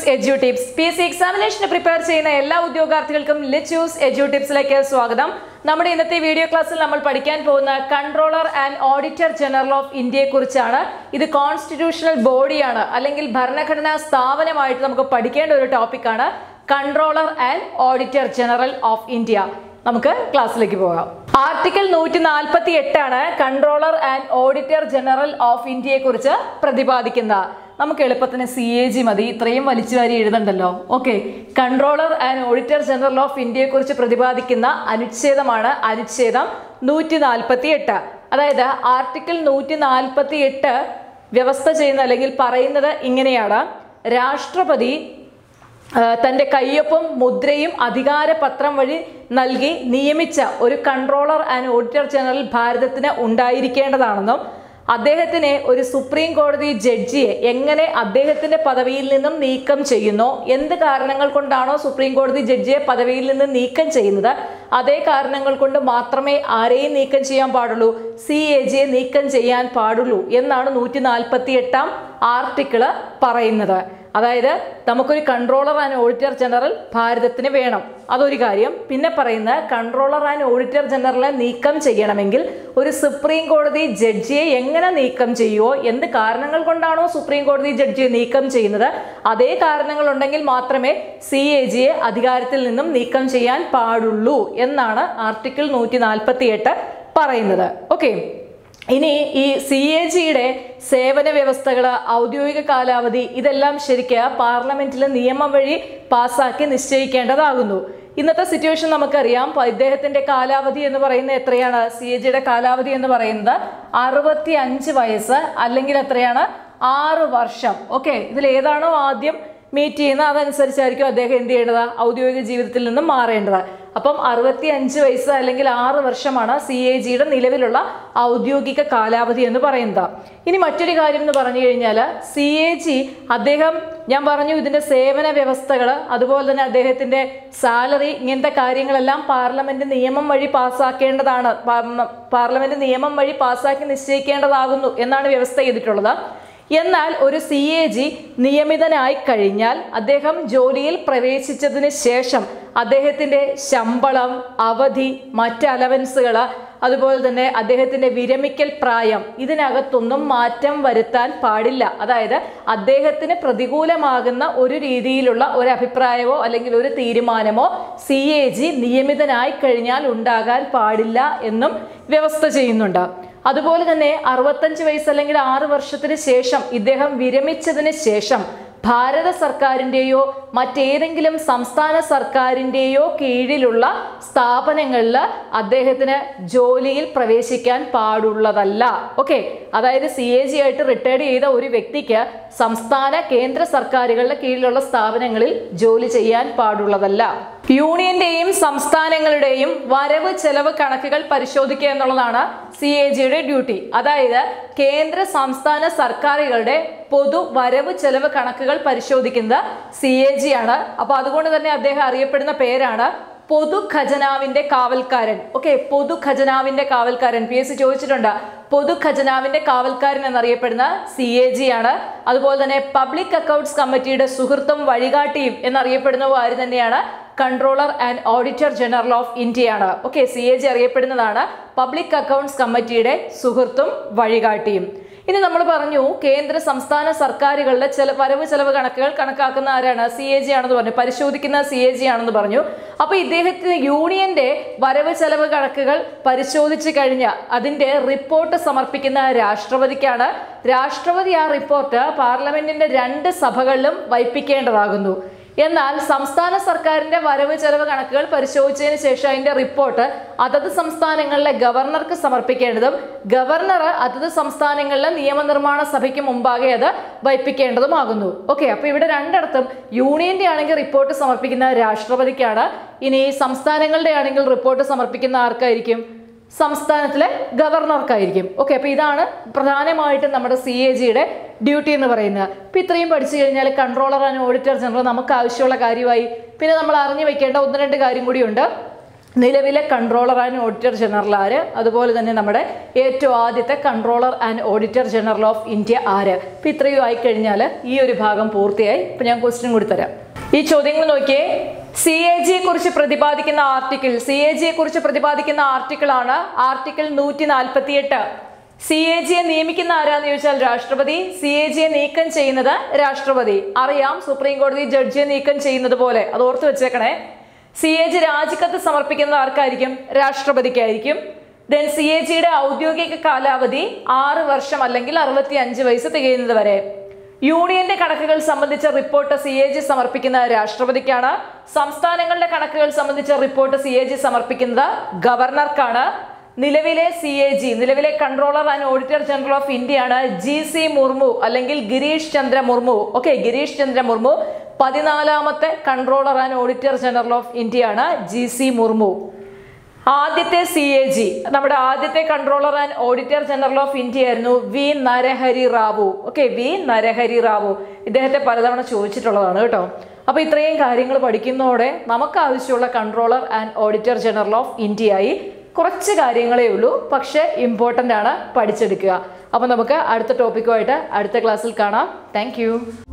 edu Tips P S C എക്സാമിനേഷന് prepare ചെയ്യുന്ന എല്ലാ ഉദ്യോഗാർത്ഥികൾക്കും ലിച്ചൂസ് എഡ്യൂ ടിപ്സിലേക്ക് സ്വാഗതം നമ്മുടെ ഇന്നത്തെ വീഡിയോ ക്ലാസ്സിൽ നമ്മൾ പഠിക്കാൻ പോകുന്ന controller and auditor general of ഇന്ത്യയെ കുറിച്ചാണ് ഇത് കോൺസ്റ്റിറ്റ്യൂഷണൽ ബോഡിയാണ് അല്ലെങ്കിൽ ഭരണഘടനാ സ്ഥാപനമായിട്ട് നമുക്ക് പഠിക്കേണ്ട ഒരു ടോപ്പിക്കാണ് controller and auditor general of India നമുക്ക് ക്ലാസ്സിലേക്ക് പോകാം ആർട്ടിക്കിൾ നൂറ്റി നാൽപ്പത്തി എട്ടാണ് controller and auditor general of ഇന്ത്യയെ കുറിച്ച് പ്രതിപാദിക്കുന്നത് നമുക്ക് എളുപ്പത്തിന് സി എ ജി മതി ഇത്രയും വലിച്ചു വാരി എഴുതണ്ടല്ലോ okay controller and auditor general of ഇന്ത്യയെ കുറിച്ച് പ്രതിപാദിക്കുന്ന അനുച്ഛേദമാണ് അനുച്ഛേദം നൂറ്റി നാൽപ്പത്തി എട്ട് അതായത് ആർട്ടിക്കിൾ നൂറ്റി നാൽപ്പത്തി എട്ട് വ്യവസ്ഥ ചെയ്യുന്ന അല്ലെങ്കിൽ പറയുന്നത് ഇങ്ങനെയാണ് രാഷ്ട്രപതി ആ, തന്റെ കയ്യൊപ്പും മുദ്രയും അധികാരപത്രം വഴി നൽകി നിയമിച്ച ഒരു കൺട്രോളർ ആൻഡ് ഓഡിറ്റർ ജനറൽ ഭാരതത്തിന് ഉണ്ടായിരിക്കേണ്ടതാണെന്നും അദ്ദേഹത്തിനെ ഒരു സുപ്രീം കോടതി ജഡ്ജിയെ എങ്ങനെ അദ്ദേഹത്തിന്റെ പദവിയിൽ നിന്നും നീക്കം ചെയ്യുന്നോ എന്ത് കാരണങ്ങൾ കൊണ്ടാണോ സുപ്രീം കോടതി ജഡ്ജിയെ പദവിയിൽ നിന്ന് നീക്കം ചെയ്യുന്നത് അതേ കാരണങ്ങൾ കൊണ്ട് മാത്രമേ ആരെയും നീക്കം ചെയ്യാൻ പാടുള്ളൂ സി എ ജിയെ നീക്കം ചെയ്യാൻ പാടുള്ളൂ എന്നാണ് നൂറ്റി നാൽപ്പത്തി എട്ടാം ആർട്ടിക്കിള് പറയുന്നത് അതായത് നമുക്കൊരു കൺട്രോളർ ആൻഡ് ഓഡിറ്റർ ജനറൽ ഭാരതത്തിന് വേണം അതൊരു കാര്യം പിന്നെ പറയുന്ന കൺട്രോളർ ആൻഡ് ഓഡിറ്റർ ജനറലെ നീക്കം ചെയ്യണമെങ്കിൽ ഒരു സുപ്രീം കോടതി ജഡ്ജിയെ എങ്ങനെ നീക്കം ചെയ്യുമോ എന്ത് കാരണങ്ങൾ കൊണ്ടാണോ സുപ്രീം കോടതി ജഡ്ജിയെ നീക്കം ചെയ്യുന്നത് അതേ കാരണങ്ങൾ ഉണ്ടെങ്കിൽ മാത്രമേ സി എ ജിയെ അധികാരത്തിൽ നിന്നും നീക്കം ചെയ്യാൻ പാടുള്ളൂ എന്നാണ് ആർട്ടിക്കിൾ നൂറ്റി നാൽപ്പത്തി എട്ട് പറയുന്നത് ഓക്കെ ഇനി ഈ സി എ ജിയുടെ സേവന വ്യവസ്ഥകൾ ഔദ്യോഗിക കാലാവധി ഇതെല്ലാം ശരിക്ക് പാർലമെന്റിൽ നിയമം വഴി പാസ്സാക്കി നിശ്ചയിക്കേണ്ടതാകുന്നു ഇന്നത്തെ സിറ്റുവേഷൻ നമുക്കറിയാം പ- ഇദ്ദേഹത്തിന്റെ കാലാവധി എന്ന് പറയുന്നത് എത്രയാണ് സി എ ജിയുടെ കാലാവധി എന്ന് പറയുന്നത് അറുപത്തി അഞ്ച് വയസ്സ് അല്ലെങ്കിൽ എത്രയാണ് ആറ് വർഷം ഓക്കെ ഇതിൽ ഏതാണോ ആദ്യം മീറ്റ് ചെയ്യുന്ന അതനുസരിച്ചായിരിക്കും അദ്ദേഹം എന്ത് ചെയ്യേണ്ടത് ഔദ്യോഗിക ജീവിതത്തിൽ നിന്നും മാറേണ്ടത് അപ്പം അറുപത്തി അഞ്ച് വയസ്സ് അല്ലെങ്കിൽ ആറ് വർഷമാണ് സി എ ജിയുടെ നിലവിലുള്ള ഔദ്യോഗിക കാലാവധി എന്ന് പറയുന്നത് ഇനി മറ്റൊരു കാര്യം എന്ന് പറഞ്ഞു കഴിഞ്ഞാൽ സി എ ജി അദ്ദേഹം ഞാൻ പറഞ്ഞു ഇതിന്റെ സേവന വ്യവസ്ഥകൾ അതുപോലെ തന്നെ അദ്ദേഹത്തിന്റെ സാലറി ഇങ്ങനത്തെ കാര്യങ്ങളെല്ലാം പാർലമെന്റ് നിയമം വഴി പാസ്സാക്കേണ്ടതാണ് പാർല- പാർലമെന്റ് നിയമം വഴി പാസ്സാക്കി നിശ്ചയിക്കേണ്ടതാകുന്നു എന്നാണ് വ്യവസ്ഥ ചെയ്തിട്ടുള്ളത് എന്നാൽ ഒരു സി എ ജി നിയമിതനായി കഴിഞ്ഞാൽ അദ്ദേഹം ജോലിയിൽ പ്രവേശിച്ചതിന് ശേഷം അദ്ദേഹത്തിന്റെ ശമ്പളം അവധി മറ്റ് അലവൻസുകൾ അതുപോലെ തന്നെ അദ്ദേഹത്തിന്റെ വിരമിക്കൽ പ്രായം ഇതിനകത്തൊന്നും മാറ്റം വരുത്താൻ പാടില്ല അതായത് അദ്ദേഹത്തിന് പ്രതികൂലമാകുന്ന ഒരു രീതിയിലുള്ള ഒരു അഭിപ്രായമോ അല്ലെങ്കിൽ ഒരു തീരുമാനമോ സി എ ജി നിയമിതനായി കഴിഞ്ഞാൽ ഉണ്ടാകാൻ പാടില്ല എന്നും വ്യവസ്ഥ ചെയ്യുന്നുണ്ട് അതുപോലെ തന്നെ അറുപത്തഞ്ച് വയസ്സ് അല്ലെങ്കിൽ ആറ് വർഷത്തിന് ശേഷം ഇദ്ദേഹം വിരമിച്ചതിന് ശേഷം ഭാരത സർക്കാരിൻ്റെയോ മറ്റേതെങ്കിലും സംസ്ഥാന സർക്കാരിൻ്റെയോ കീഴിലുള്ള സ്ഥാപനങ്ങളിൽ അദ്ദേഹത്തിന് ജോലിയിൽ പ്രവേശിക്കാൻ പാടുള്ളതല്ല ഓക്കെ അതായത് സി എ ജി ആയിട്ട് റിട്ടയർഡ് ചെയ്ത ഒരു വ്യക്തിക്ക് സംസ്ഥാന കേന്ദ്ര സർക്കാരുകളുടെ കീഴിലുള്ള സ്ഥാപനങ്ങളിൽ ജോലി ചെയ്യാൻ പാടുള്ളതല്ല യൂണിയന്റെയും സംസ്ഥാനങ്ങളുടെയും വരവ് ചെലവ് കണക്കുകൾ പരിശോധിക്കുക എന്നുള്ളതാണ് സി എ ജിയുടെ ഡ്യൂട്ടി അതായത് കേന്ദ്ര സംസ്ഥാന സർക്കാരുകളുടെ പൊതു വരവ് ചെലവ് കണക്കുകൾ പരിശോധിക്കുന്നത് സി എ ജി ആണ് അപ്പൊ അതുകൊണ്ട് തന്നെ അദ്ദേഹം അറിയപ്പെടുന്ന പേരാണ് പൊതു ഖജനാവിന്റെ കാവൽക്കാരൻ ഓക്കെ പൊതു ഖജനാവിന്റെ കാവൽക്കാരൻ പി എസ് സി ചോദിച്ചിട്ടുണ്ട് പൊതു ഖജനാവിന്റെ കാവൽക്കാരൻ എന്നറിയപ്പെടുന്ന സി എ ജി ആണ് അതുപോലെ തന്നെ പബ്ലിക് അക്കൗണ്ട്സ് കമ്മിറ്റിയുടെ സുഹൃത്തും വഴികാട്ടിയും എന്നറിയപ്പെടുന്ന ആര് തന്നെയാണ് controller and auditor general of ഇന്ത്യയാണ് ഓക്കെ സി എ ജി അറിയപ്പെടുന്നതാണ് പബ്ലിക് അക്കൗണ്ട്സ് കമ്മിറ്റിയുടെ സുഹൃത്തും വഴികാട്ടിയും ഇനി നമ്മൾ പറഞ്ഞു കേന്ദ്ര സംസ്ഥാന സർക്കാരുകളുടെ ചില വരവ് ചെലവ് കണക്കുകൾ കണക്കാക്കുന്ന ആരാണ് സി എ ജി ആണെന്ന് പറഞ്ഞു പരിശോധിക്കുന്ന സി എ ജി ആണെന്ന് പറഞ്ഞു അപ്പൊ ഇദ്ദേഹത്തിന് യൂണിയന്റെ വരവ് ചെലവ് കണക്കുകൾ പരിശോധിച്ച് കഴിഞ്ഞ അതിന്റെ റിപ്പോർട്ട് സമർപ്പിക്കുന്ന രാഷ്ട്രപതിക്കാണ് രാഷ്ട്രപതി ആ റിപ്പോർട്ട് പാർലമെന്റിന്റെ രണ്ട് സഭകളിലും വൈപ്പിക്കേണ്ടതാകുന്നു എന്നാൽ സംസ്ഥാന സർക്കാരിന്റെ വരവ് ചെലവ് കണക്കുകൾ പരിശോധിച്ചതിന് ശേഷം അതിന്റെ റിപ്പോർട്ട് അതത് സംസ്ഥാനങ്ങളിലെ ഗവർണർക്ക് സമർപ്പിക്കേണ്ടതും ഗവർണർ അതത് സംസ്ഥാനങ്ങളിലെ നിയമനിർമ്മാണ സഭയ്ക്ക് മുമ്പാകെ അത് വയ്പ്പിക്കേണ്ടതുമാകുന്നു ഓക്കെ അപ്പൊ ഇവിടെ രണ്ടിടത്തും യൂണിയന്റെ ആണെങ്കിൽ റിപ്പോർട്ട് സമർപ്പിക്കുന്ന രാഷ്ട്രപതിക്കാണ് ഇനി സംസ്ഥാനങ്ങളുടെ ആണെങ്കിൽ റിപ്പോർട്ട് സമർപ്പിക്കുന്ന ആർക്കായിരിക്കും സംസ്ഥാനത്തിലെ ഗവർണർക്കായിരിക്കും ഓക്കെ അപ്പൊ ഇതാണ് പ്രധാനമായിട്ടും നമ്മുടെ സി എ ജിയുടെ ഡ്യൂട്ടി എന്ന് പറയുന്നത് ഇപ്പൊ ഇത്രയും പഠിച്ചു കഴിഞ്ഞാൽ കൺട്രോളർ ആൻഡ് ഓഡിറ്റർ ജനറൽ നമുക്ക് ആവശ്യമുള്ള കാര്യമായി പിന്നെ നമ്മൾ അറിഞ്ഞു വെക്കേണ്ട ഒന്ന് രണ്ട് കാര്യം കൂടിയുണ്ട് നിലവിലെ കൺട്രോളർ ആൻഡ് ഓഡിറ്റർ ജനറൽ ആര് അതുപോലെ തന്നെ നമ്മുടെ ഏറ്റവും ആദ്യത്തെ controller and auditor general of India ആര് ഇപ്പം ഇത്രയും ആയി കഴിഞ്ഞാൽ ഈ ഒരു ഭാഗം പൂർത്തിയായി ഇപ്പം ഞാൻ ക്വസ്റ്റ്യൻ കൂടി തരാം ഈ ചോദ്യങ്ങൾ നോക്കിയേ സി എ ജിയെ കുറിച്ച് പ്രതിപാദിക്കുന്ന ആർട്ടിക്കിൾ സി എ ജിയെ കുറിച്ച് പ്രതിപാദിക്കുന്ന ആർട്ടിക്കിൾ ആണ് ആർട്ടിക്കിൾ നൂറ്റി നാൽപ്പത്തി എട്ട് സി എ ജിയെ നിയമിക്കുന്ന ആരാന്ന് ചോദിച്ചാൽ രാഷ്ട്രപതി സി എ ജിയെ നീക്കം ചെയ്യുന്നത് രാഷ്ട്രപതി അറിയാം സുപ്രീം കോടതി ജഡ്ജിയെ നീക്കം ചെയ്യുന്നത് പോലെ അത് ഓർത്ത് വെച്ചേക്കണേ സി എ ജി രാജിക്കത്ത് സമർപ്പിക്കുന്നത് ആർക്കായിരിക്കും രാഷ്ട്രപതിക്കായിരിക്കും ദെൻ സി എ ജിയുടെ ഔദ്യോഗിക കാലാവധി ആറ് വർഷം അല്ലെങ്കിൽ അറുപത്തി അഞ്ച് വയസ്സ് തികയുന്നത് വരെ യൂണിയന്റെ കണക്കുകൾ സംബന്ധിച്ച റിപ്പോർട്ട് സി എ ജി സമർപ്പിക്കുന്ന രാഷ്ട്രപതിക്കാണ് സംസ്ഥാനങ്ങളുടെ കണക്കുകൾ സംബന്ധിച്ച റിപ്പോർട്ട് സി എ ജി സമർപ്പിക്കുന്നത് ഗവർണർക്കാണ് നിലവിലെ സി എ ജി നിലവിലെ controller and auditor general of ഇന്ത്യയാണ് ജി സി മുർമു അല്ലെങ്കിൽ ഗിരീഷ് ചന്ദ്ര മുർമു ഓക്കെ ഗിരീഷ് ചന്ദ്ര മുർമു പതിനാലാമത്തെ controller and auditor general of ഇന്ത്യയാണ് ജി സി മുർമു ആദ്യത്തെ സി എ ജി നമ്മുടെ ആദ്യത്തെ controller and auditor general of India ആയിരുന്നു V Narahari Rao okay V Narahari Rao ഇദ്ദേഹത്തെ പലതവണ ചോദിച്ചിട്ടുള്ളതാണ് കേട്ടോ അപ്പോൾ ഇത്രയും കാര്യങ്ങൾ പഠിക്കുന്നതോടെ നമുക്ക് ആവശ്യമുള്ള controller and auditor general of ഇന്ത്യയായി കുറച്ച് കാര്യങ്ങളേ ഉള്ളൂ പക്ഷേ ഇമ്പോർട്ടൻ്റ് ആണ് പഠിച്ചെടുക്കുക അപ്പോൾ നമുക്ക് അടുത്ത ടോപ്പിക്കുമായിട്ട് അടുത്ത ക്ലാസ്സിൽ കാണാം താങ്ക്